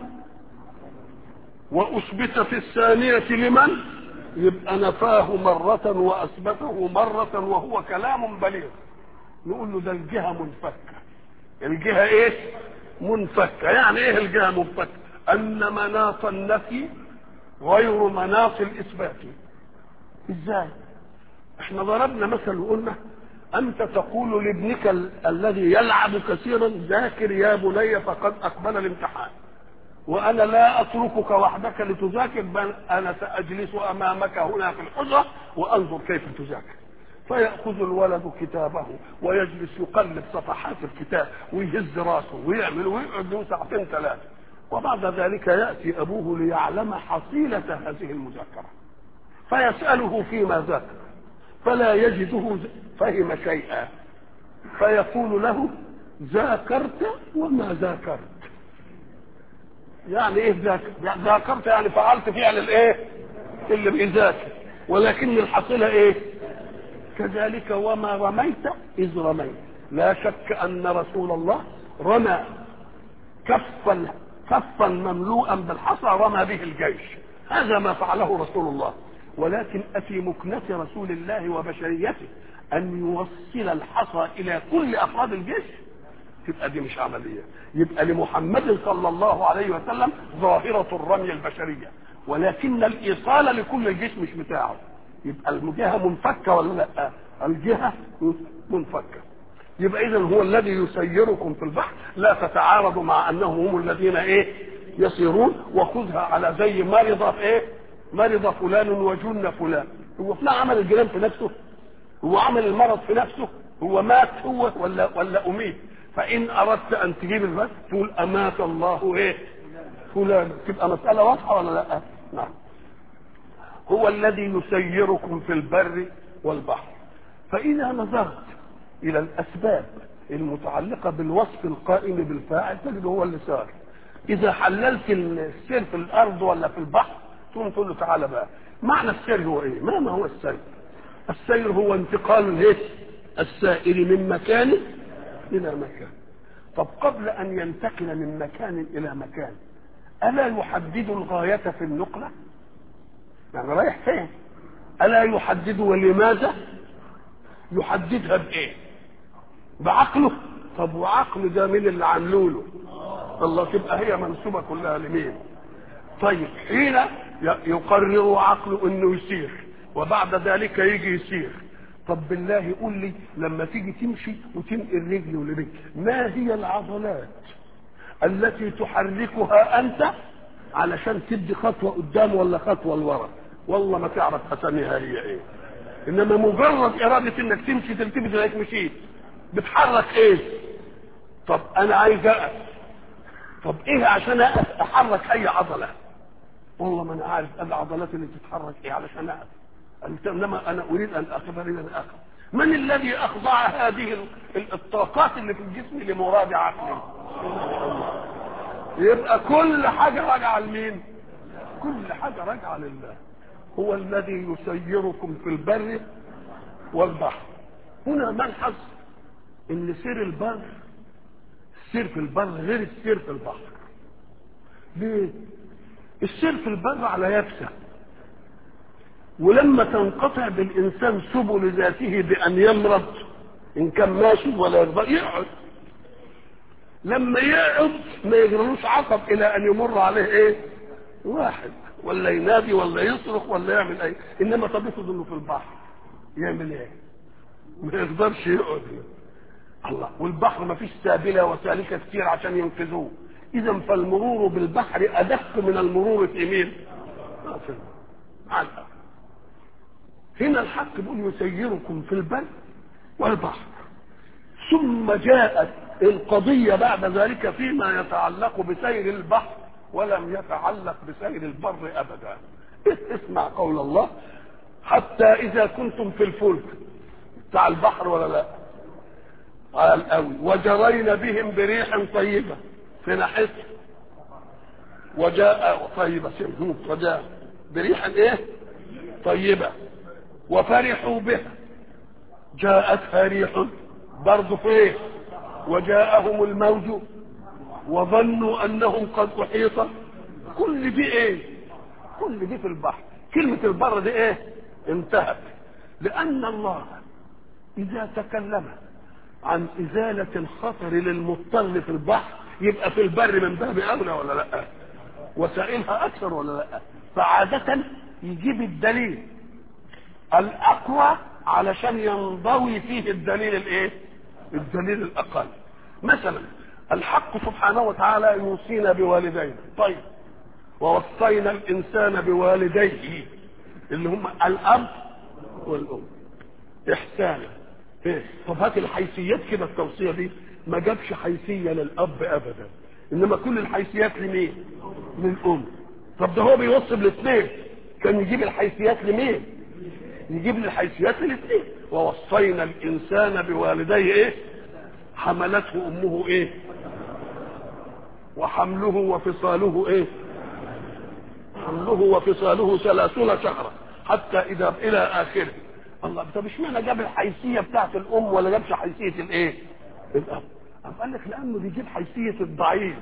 Speaker 1: وأثبت في الثانية لمن يبقى نفاه مرة وأثبته مرة وهو كلام بليغ نقول له ده الجهة منفكة الجهة ايه منفكة يعني ايه الجهة منفكة ان مناط النفي غير مناط الاثبات ازاي احنا ضربنا مثل وقلنا انت تقول لابنك ال- الذي يلعب كثيرا ذاكر يا بني فقد اقبل الامتحان وانا لا اتركك وحدك لتذاكر بل انا ساجلس امامك هنا في الحجره وانظر كيف تذاكر فيأخذ الولد كتابه ويجلس يقلب صفحات الكتاب ويهز راسه ويعمل ويقعد له ساعتين ثلاثة وبعد ذلك يأتي أبوه ليعلم حصيلة هذه المذاكرة فيسأله فيما ذاكر فلا يجده فهم شيئا فيقول له ذاكرت وما ذاكرت يعني ايه ذاكر يعني ذاكرت يعني فعلت فعل الايه اللي بيذاكر ولكن الحصيله ايه كذلك وما رميت إذ رميت لا شك أن رسول الله رمى كفا كفا مملوءا بالحصى رمى به الجيش هذا ما فعله رسول الله ولكن أفي مكنة رسول الله وبشريته أن يوصل الحصى إلى كل أفراد الجيش تبقى دي مش عملية يبقى لمحمد صلى الله عليه وسلم ظاهرة الرمي البشرية ولكن الإيصال لكل الجيش مش بتاعه يبقى الجهة منفكة ولا لا الجهة منفكة يبقى إذا هو الذي يسيركم في البحر لا تتعارضوا مع أنهم هم الذين إيه يسيرون وخذها على زي مرض في إيه مرض فلان وجن فلان هو فلان عمل الجنان في نفسه هو عمل المرض في نفسه هو مات هو ولا ولا أميت فإن أردت أن تجيب البس تقول أمات الله إيه فلان تبقى مسألة واضحة ولا لا نعم هو الذي يسيركم في البر والبحر فإذا نظرت إلى الأسباب المتعلقة بالوصف القائم بالفاعل تجد هو اللي سار إذا حللت السير في الأرض ولا في البحر تقوم تقول له تعالى بقى معنى السير هو ايه ما ما هو السير السير هو انتقال الايه السائر من مكان الى مكان طب قبل ان ينتقل من مكان الى مكان الا يحدد الغايه في النقله يعني رايح فين الا يحدد ولماذا يحددها بايه بعقله طب وعقل ده مين اللي عامله له الله تبقى هي منسوبه كلها لمين طيب حين يقرر عقله انه يسير وبعد ذلك يجي يسير طب بالله قول لي لما تيجي تمشي وتنقل رجل ورجل ما هي العضلات التي تحركها انت علشان تدي خطوه قدام ولا خطوه لورا والله ما تعرف اساميها هي ايه انما مجرد اراده انك تمشي تلتفت انك مشيت بتحرك ايه طب انا عايز اقف طب ايه عشان اقف احرك اي عضله والله ما انا عارف العضلات اللي تتحرك ايه علشان اقف قلت انما انا اريد ان اقف اريد ان اقف من الذي اخضع هذه الطاقات اللي في الجسم لمراد عقلي يبقى كل حاجه راجعه لمين كل حاجه راجعه لله هو الذي يسيركم في البر والبحر هنا ملحظ ان سير البر السير في البر غير السير في البحر ليه السير في البر على يبسه ولما تنقطع بالانسان سبل ذاته بان يمرض ان كان ماشي ولا يرضى يقعد لما يقعد ما يجرلوش عقب الى ان يمر عليه ايه واحد ولا ينادي ولا يصرخ ولا يعمل ايه انما طب افرض انه في البحر يعمل ايه ما يقدرش يقعد الله والبحر ما فيش سابلة وسالكة كتير عشان ينقذوه اذا فالمرور بالبحر ادق من المرور في مين في على هنا الحق بيقول يسيركم في البر والبحر ثم جاءت القضية بعد ذلك فيما يتعلق بسير البحر ولم يتعلق بسير البر أبدا اسمع قول الله حتى إذا كنتم في الفلك بتاع البحر ولا لا قال قوي وجرينا بهم بريح طيبة في ناحيته وجاء طيبة وجاء بريح ايه طيبة وفرحوا بها جاءتها ريح برضه في ايه وجاءهم الموج وظنوا انهم قد احيط كل دي ايه كل دي في البحر كلمة البر دي ايه انتهت لان الله اذا تكلم عن ازالة الخطر للمضطر في البحر يبقى في البر من باب اولى ولا لا وسائلها اكثر ولا لا فعادة يجيب الدليل الاقوى علشان ينضوي فيه الدليل الايه الدليل الاقل مثلا الحق سبحانه وتعالى يوصينا بوالدينا طيب ووصينا الانسان بوالديه اللي هم الاب والام احسانا ايه طب هات الحيثيات كده التوصيه دي ما جابش حيثيه للاب ابدا انما كل الحيثيات لمين للام طب ده هو بيوصي بالاثنين كان يجيب الحيثيات لمين يجيب لي الحيثيات للاثنين ووصينا الانسان بوالديه ايه حملته امه ايه وحمله وفصاله ايه حمله وفصاله ثلاثون شهرا حتى اذا الى اخره الله طب اشمعنى جاب الحيثيه بتاعت الام ولا جابش حيثيه الايه الاب أم قال لك لانه بيجيب حيثيه الضعيف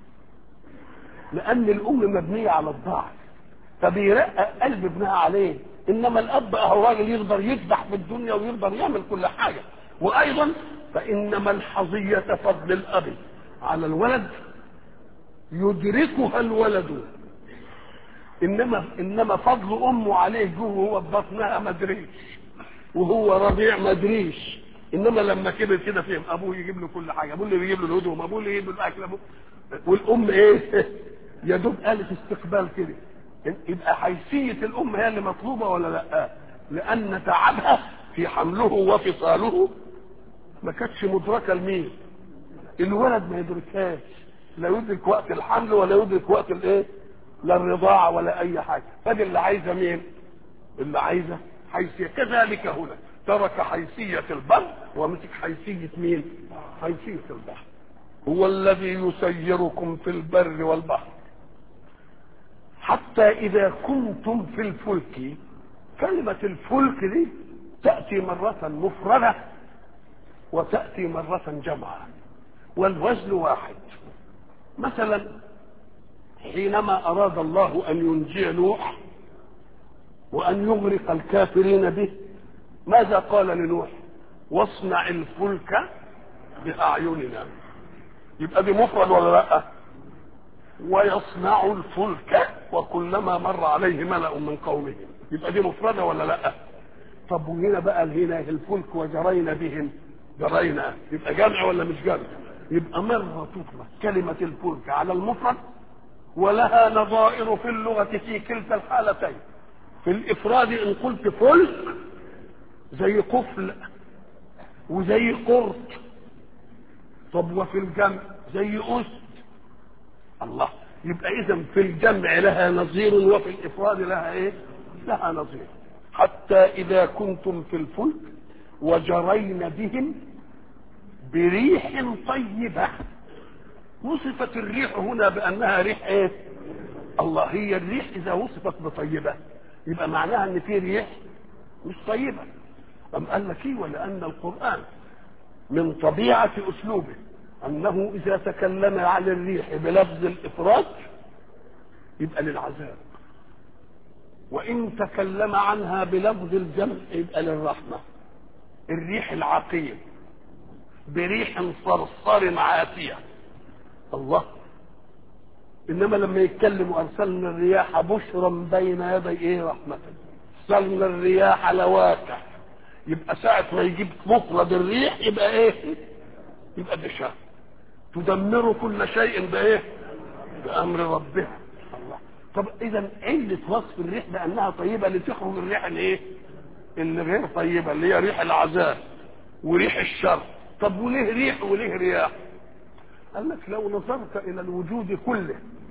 Speaker 1: لان الام مبنيه على الضعف فبيرقق قلب ابنها عليه انما الاب اهو راجل يقدر يذبح في الدنيا ويقدر يعمل كل حاجه وايضا فانما الحظيه فضل الاب على الولد يدركها الولد انما انما فضل امه عليه جوه وهو في بطنها ما ادريش وهو رضيع ما ادريش انما لما كبر كده فهم ابوه يجيب له كل حاجه ابوه اللي يجيب له الهدوم ابوه اللي يجيب له الاكل ابوه والام ايه يا دوب قالت استقبال كده يبقى حيثيه الام هي اللي مطلوبه ولا لا لان تعبها في حمله وفصاله ما كانتش مدركه لمين الولد ما يدركهاش لا يدرك وقت الحمل ولا يدرك وقت الايه لا الرضاعه ولا اي حاجه فدي اللي عايزه مين اللي عايزه حيثيه كذلك هنا ترك حيثيه البر ومسك حيثيه مين حيثيه البحر هو الذي يسيركم في البر والبحر حتى اذا كنتم في الفلك كلمة الفلك دي تأتي مرة مفردة وتأتي مرة جمعة والوزن واحد مثلا حينما أراد الله أن ينجي نوح وأن يغرق الكافرين به ماذا قال لنوح واصنع الفلك بأعيننا يبقى دي مفرد ولا لا ويصنع الفلك وكلما مر عليه ملأ من قومه يبقى دي مفردة ولا لا طب وهنا بقى هنا الفلك وجرينا بهم جرينا يبقى جمع ولا مش جمع يبقى مرة تطلق كلمة الفلك على المفرد ولها نظائر في اللغة في كلتا الحالتين في الإفراد إن قلت فلك زي قفل وزي قرط طب وفي الجمع زي أسد الله يبقى إذا في الجمع لها نظير وفي الإفراد لها إيه؟ لها نظير حتى إذا كنتم في الفلك وجرين بهم بريح طيبة وصفت الريح هنا بأنها ريح إيه؟ الله هي الريح إذا وصفت بطيبة يبقى معناها إن في ريح مش طيبة أم قال لك إيه ولأن القرآن من طبيعة أسلوبه أنه إذا تكلم عن الريح بلفظ الإفراد يبقى للعذاب وإن تكلم عنها بلفظ الجمع يبقى للرحمة الريح العقيم بريح صرصر عاتية الله إنما لما يتكلم أرسلنا الرياح بشرا بين يدي إيه رحمة أرسلنا الرياح لواكع يبقى ساعة ما يجيب مفرد الريح يبقى إيه يبقى ده شر تدمر كل شيء بايه بامر ربها الله طب اذا علة وصف الريح بانها طيبة لتخرج الريح الايه اللي غير طيبة اللي هي ريح العذاب وريح الشر طب وليه ريح وليه رياح قال لك لو نظرت الى الوجود كله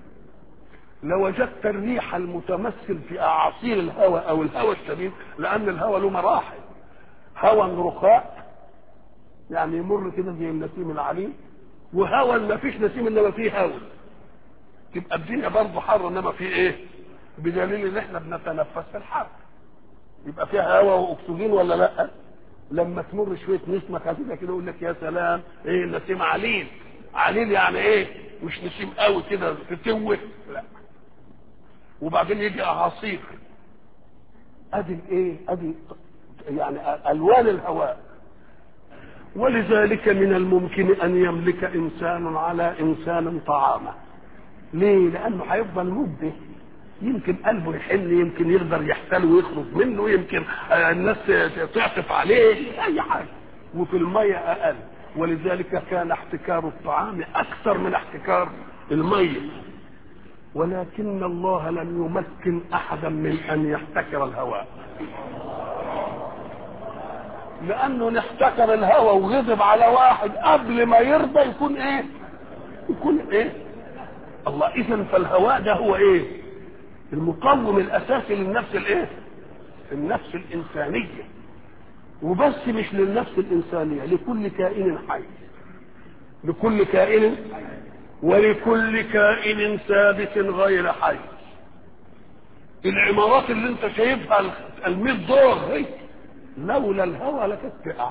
Speaker 1: لوجدت الريح المتمثل في اعاصير الهواء او الهواء الشديد لان الهواء له مراحل هواء رخاء يعني يمر كده زي النسيم العليم وهوى ما فيش نسيم انما فيه هوى تبقى الدنيا برضه حر انما في ايه بدليل ان احنا بنتنفس في الحر يبقى فيها هواء واكسجين ولا لا لما تمر شويه نسمه خفيفه كده يقول لك يا سلام ايه النسيم عليل عليل يعني ايه مش نسيم قوي كده تتوه لا وبعدين يجي اعاصير ادي الايه ادي يعني الوان الهواء ولذلك من الممكن ان يملك انسان على انسان طعامه ليه لانه هيفضل مده يمكن قلبه يحن يمكن يقدر يحتل ويخرج منه يمكن الناس تعطف عليه اي حاجه وفي الميه اقل ولذلك كان احتكار الطعام اكثر من احتكار الميه ولكن الله لم يمكن احدا من ان يحتكر الهواء لانه نحتكر الهوى وغضب على واحد قبل ما يرضى يكون ايه يكون ايه الله اذا فالهواء ده هو ايه المقوم الاساسي للنفس الايه النفس الانسانيه وبس مش للنفس الانسانيه لكل كائن حي لكل كائن ولكل كائن ثابت غير حي العمارات اللي انت شايفها ال دور هي لولا الهوى لكانت تقع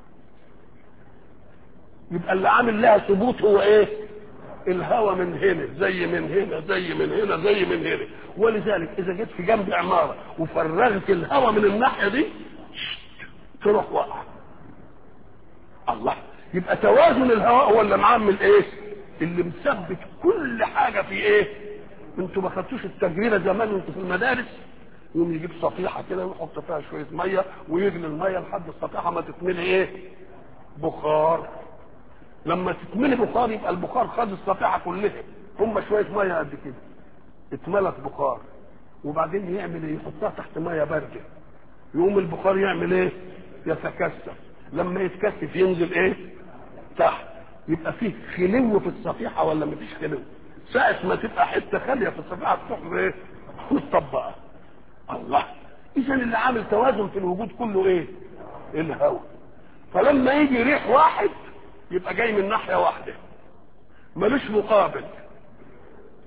Speaker 1: يبقى اللي عامل لها ثبوت هو ايه الهوى من هنا زي من هنا زي من هنا زي من هنا ولذلك اذا جيت في جنب عماره وفرغت الهوى من الناحيه دي تروح واقعه الله يبقى توازن الهواء هو اللي معمل ايه اللي مثبت كل حاجه في ايه انتوا ما خدتوش التجربه زمان وانتوا في المدارس يقوم يجيب صفيحه كده ويحط فيها شويه ميه ويغلي الميه لحد الصفيحه ما تتملي ايه بخار لما تتملي بخار يبقى البخار خد الصفيحه كلها هم شويه ميه قد كده اتملت بخار وبعدين يعمل ايه يحطها تحت ميه بارده يقوم البخار يعمل ايه يتكثف لما يتكثف ينزل ايه تحت يبقى فيه خلو في الصفيحه ولا مفيش خلو ساعة ما تبقى حته خاليه في الصفيحه تروح ايه متطبقه الله اذا اللي عامل توازن في الوجود كله ايه الهواء فلما يجي ريح واحد يبقى جاي من ناحيه واحده ملوش مقابل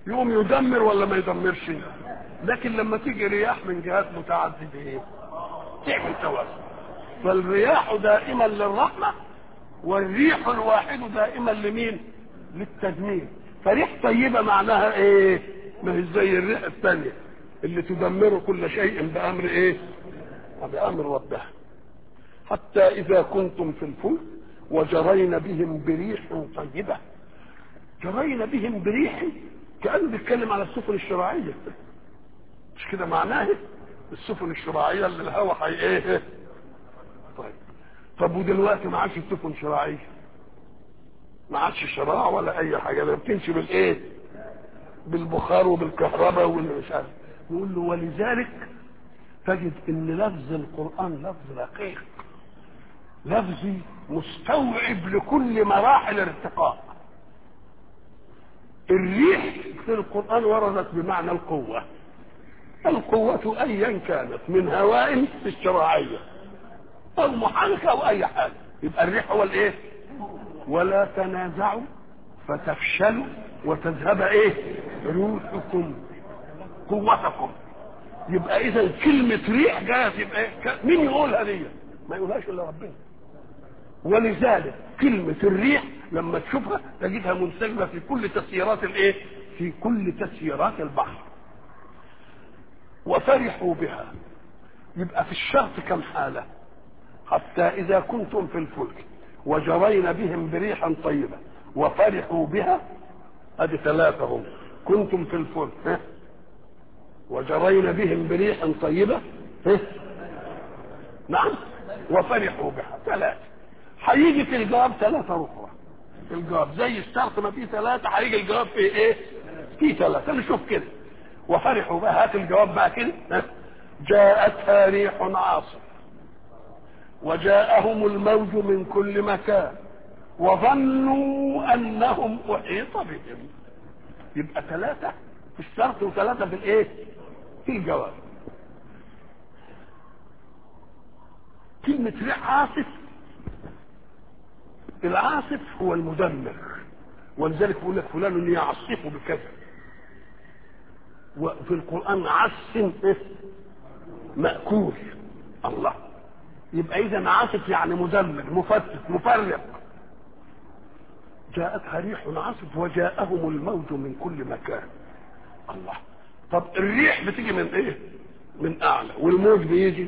Speaker 1: يقوم يدمر ولا ما يدمرش لكن لما تيجي رياح من جهات متعدده ايه تعمل توازن فالرياح دائما للرحمه والريح الواحد دائما لمين للتدمير فريح طيبه معناها ايه ما هي زي الريح الثانيه اللي تدمر كل شيء بامر ايه بامر ربها حتى اذا كنتم في الفلك وجرين بهم بريح طيبه جرين بهم بريح كانه بيتكلم على السفن الشراعيه مش كده معناه السفن الشراعيه اللي الهواء حي ايه طيب طب ودلوقتي ما عادش السفن شراعيه ما عادش شراع ولا اي حاجه ده بتمشي بالايه بالبخار وبالكهرباء والمش عارف يقول له ولذلك تجد ان لفظ القران لفظ رقيق لفظي مستوعب لكل مراحل الارتقاء الريح في القرآن وردت بمعنى القوة القوة أيا كانت من هواء في الشراعية أو محركة أو أي حاجة يبقى الريح هو الإيه؟ ولا تنازعوا فتفشلوا وتذهب إيه؟ روحكم قوتكم يبقى إذا كلمة ريح جاية تبقى إيه؟ مين يقولها دي؟ ما يقولهاش إلا ربنا ولذلك كلمة الريح لما تشوفها تجدها منسجمة في كل تسييرات الايه؟ في كل تسييرات البحر. وفرحوا بها. يبقى في الشرط كم حالة؟ حتى إذا كنتم في الفلك وجرين بهم بريحا طيبة وفرحوا بها ادي ثلاثة هم كنتم في الفلك ها؟ وجرين بهم بريح طيبة ها؟ نعم وفرحوا بها ثلاثة هيجي في الجواب ثلاثة أخرى في الجواب زي الشرط ما فيه ثلاثة هيجي الجواب في إيه؟ في ثلاثة نشوف كده وفرحوا بقى هات الجواب بقى كده جاءتها ريح عاصف وجاءهم الموج من كل مكان وظنوا أنهم أحيط بهم يبقى ثلاثة في الشرط وثلاثة في الإيه؟ في الجواب كلمة ريح عاصف العاصف هو المدمر ولذلك يقول لك فلان يعصف بكذا وفي القرآن عس مأكول الله يبقى إذا عاصف يعني مدمر مفتت مفرق جاءتها ريح عاصف وجاءهم الموج من كل مكان الله طب الريح بتيجي من ايه من اعلى والموج بيجي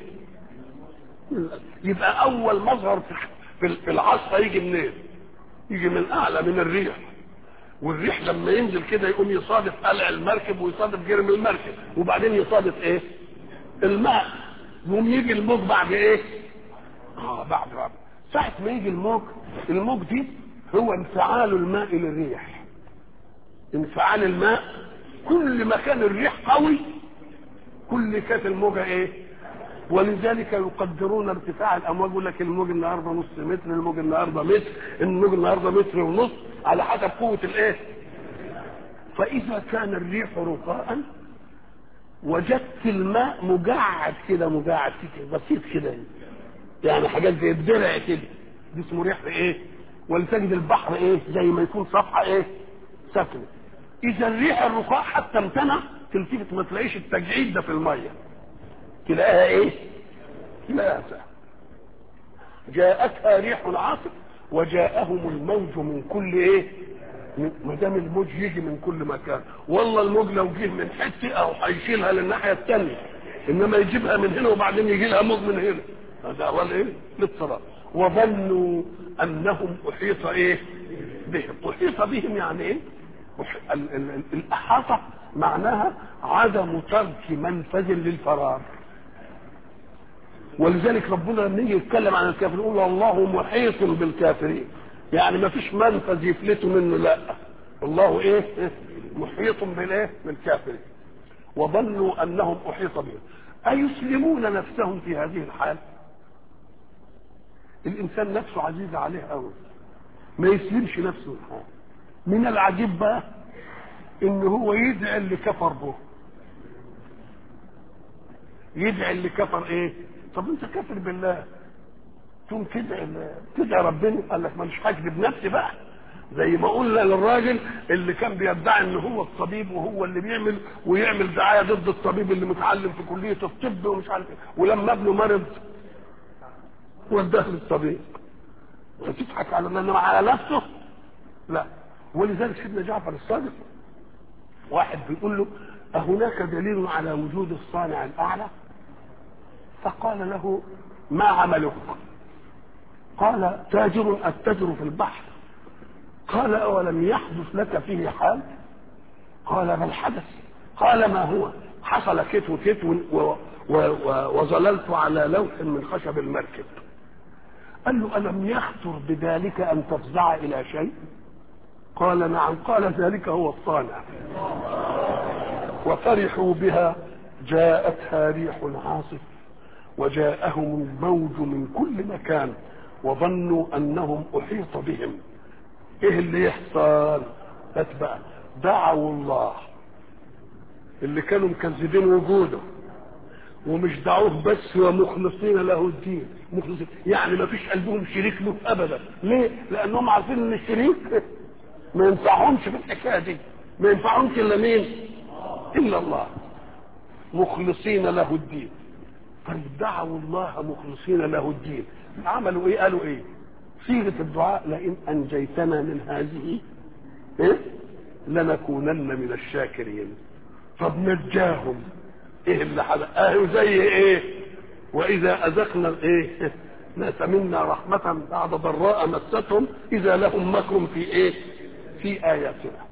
Speaker 1: يبقى اول مظهر في في العصف هيجي منين يجي من اعلى من الريح والريح لما ينزل كده يقوم يصادف قلع المركب ويصادف جرم المركب وبعدين يصادف ايه الماء يقوم يجي الموج بعد ايه اه بعد بعد ساعة ما يجي الموج الموج دي هو انفعال الماء للريح انفعال الماء كل ما كان الريح قوي كل كانت الموجة ايه ولذلك يقدرون ارتفاع الامواج يقول لك الموج النهارده نص متر الموج النهارده متر الموج النهارده متر ونص على حسب قوه الايه فاذا كان الريح رخاء وجدت الماء مجعد كده مجعد كده بسيط كده يعني حاجات زي الدرع كده دي اسمه ريح ايه ولتجد البحر ايه زي ما يكون صفحه ايه ساكنه اذا الريح الرخاء حتى امتنع تلتفت ما تلاقيش التجعيد ده في الميه تلاقيها ايه لا جاءتها ريح عاصف وجاءهم الموج من كل ايه ما دام الموج يجي من كل مكان والله الموج لو جه من حته او هيشيلها للناحيه الثانيه انما يجيبها من هنا وبعدين يجي لها موج من هنا هذا هو الايه الاضطراب وظنوا انهم احيط ايه بهم احيط بهم يعني ايه ال- ال- الاحاطه معناها عدم ترك منفذ للفرار ولذلك ربنا لما يجي يتكلم عن الكافرين يقول الله محيط بالكافرين يعني ما فيش منفذ يفلتوا منه لا الله ايه إيه؟ محيط بالايه بالكافرين وظنوا انهم احيط بهم ايسلمون نفسهم في هذه الحال الانسان نفسه عزيزه عليه قوي ما يسلمش نفسه الحال من العجيب بقى ان هو يدعي اللي كفر به يدعي اللي كفر ايه طب انت كافر بالله تقوم تدعي تدعي ربنا قال لك ما مش هكذب نفسي بقى زي ما قلنا للراجل اللي كان بيدعي ان هو الطبيب وهو اللي بيعمل ويعمل دعايه ضد الطبيب اللي متعلم في كليه الطب ومش عارف ايه ولما ابنه مرض وداه للطبيب تضحك على انه على نفسه لا ولذلك سيدنا جعفر الصادق واحد بيقول له أهناك دليل على وجود الصانع الأعلى فقال له ما عملك قال تاجر أتجر في البحر قال أولم يحدث لك فيه حال قال بل حدث قال ما هو حصل كت وكت و- و- و- وظللت على لوح من خشب المركب قال له ألم يخطر بذلك أن تفزع إلى شيء قال نعم قال ذلك هو الصانع وفرحوا بها جاءتها ريح عاصف وجاءهم الموج من كل مكان وظنوا انهم احيط بهم ايه اللي يحصل اتبع دعوا الله اللي كانوا مكذبين وجوده ومش دعوه بس ومخلصين له الدين مخلصين يعني ما فيش قلبهم شريك له ابدا ليه لانهم عارفين ان الشريك ما ينفعهمش في الحكايه دي ما ينفعهمش الا مين الا الله مخلصين له الدين طيب دعوا الله مخلصين له الدين عملوا ايه قالوا ايه صيغه الدعاء لئن انجيتنا من هذه إيه؟ لنكونن من الشاكرين طب نجاهم ايه اللي حدث اه زي ايه واذا اذقنا الايه ناس منا رحمة بعد ضراء مستهم اذا لهم مكر في ايه في اياتنا